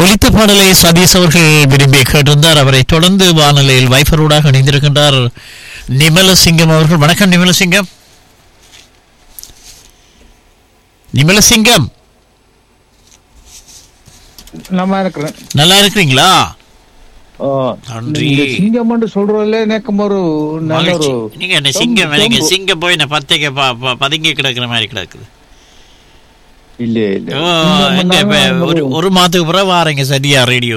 ஒலித்த பாடலை சதீஷ் அவர்கள் விரும்பி கேட்டிருந்தார் அவரை தொடர்ந்து வானொலியில் வைஃபரோடாக இணைந்திருக்கின்றார் நிமலசிங்கம் அவர்கள் வணக்கம் நிமலசிங்கம் நிமலசிங்கம் நம்ம இருக்கிறேன் நல்லா இருக்கிறீங்களா ஓ, நன்றி. நீங்க சிங்கம்னு சொல்றதுல எனக்கு ஒரு நல்ல ஒரு மகிழ்ச்சி. நீங்க என்ன சொம்பு- சிங்கம் நீங்க சொம்பு. சிங்கம் போய் என்ன பத்தைக்கு ப- ப- பதுங்கி கிடக்குற மாதிரி கிடக்குது இல்ல இல்ல ஓ, சிங்கம் எங்க இப்ப பண்ணாலும் ஒரு ஒரு மாதத்துக்கு பிறகு வாரீங்க சரியா ரேடியோ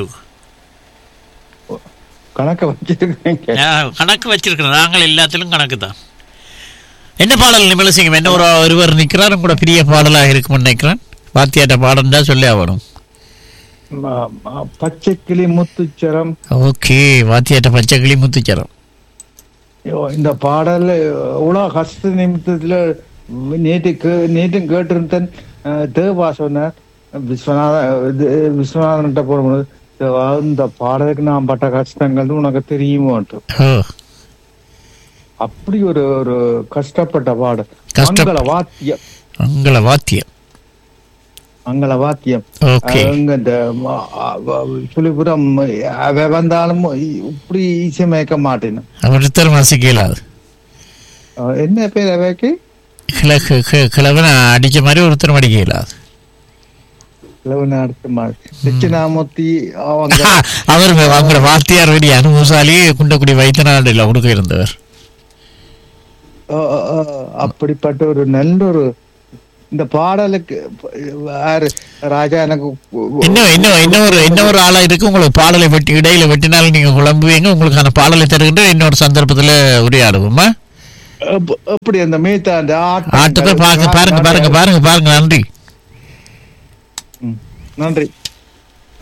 கணக்க வச்சிருக்கீங்க கணக்கு வச்சிருக்கிறோம் நாங்கள் எல்லாத்திலும் கணக்கு தான் என்ன பாடல் நிமலசிங்கம் என்ன ஒரு ஒருவர் நிற்கிறார் கூட பெரிய பாடலாக இருக்கும்னு நினைக்கிறேன் வாத்தியாட்ட பாடம் தான் சொல்லி ஆகணும் ம- ம- பச்சை கிளி முத்துச்சரம் ஓகே வாத்தியாட்ட பச்சை கிளி முத்துச்சரம் ஐயோ, இந்த பாடல் உலக கஷ்ட நிமித்தத்துல நேற்று கே- நேற்றும் கேட்டிருந்தேன் அஹ், தேவா சொன்னார் விஸ்வநாத இது விஸ்வநாதன்கிட்ட போடும்போது தேவா, இந்த பாடலுக்கு நான் பட்ட கஷ்டங்கள் உனக்கு தெரியுமோன்ட்டு ஓ அப்படி ஒரு ஒரு கஷ்டப்பட்ட பாடல் கஷ்ட- மங்கள வாத்தியம் உங்களை வாத்தியம் மங்கள வாத்தியம் ஓகே அவங்க இந்த ம- அ- வ- புலிபுரம் அவ வந்தாலும் இப்படி ஈஸியா மயக்க மாட்டேன் ஒருத்தர் வாசிக்க இயலாது என்ன பேர் அவைக்கு கிழக்கு கி- கிழவனை அடிச்ச மாதிரி ஒருத்தர் அடிக்க இயலாது இளவன அடுத்த மாதிரி தட்சிணாமூர்த்தி அவங்க அவர் அவங்களோட வாத்தியார் வேண்டிய அனுபவசாலி குண்டக்குடி வைத்தியநாடில் கொடுக்க இருந்தவர் அ- அ- அ- அப்படிப்பட்ட ஒரு நல்ல ஒரு இந்த பாடலுக்கு யாரு ராஜா எனக்கு இன்னும் இன்னும் இன்னொரு இன்னொரு ஆளா இருக்கு உங்களுக்கு பாடலை வெட்டி இடையில வெட்டினாலும் நீங்க குழம்புவீங்க உங்களுக்கு அந்த பாடலை தருகின்ற இன்னொரு சந்தர்ப்பத்துல உரையாடுவோமா அப்ப- அப்படி அந்த மேத்தா அந்த ஆட்டத்தை பாருங்க பாருங்க பாருங்க பாருங்க பாருங்க நன்றி ம், நன்றி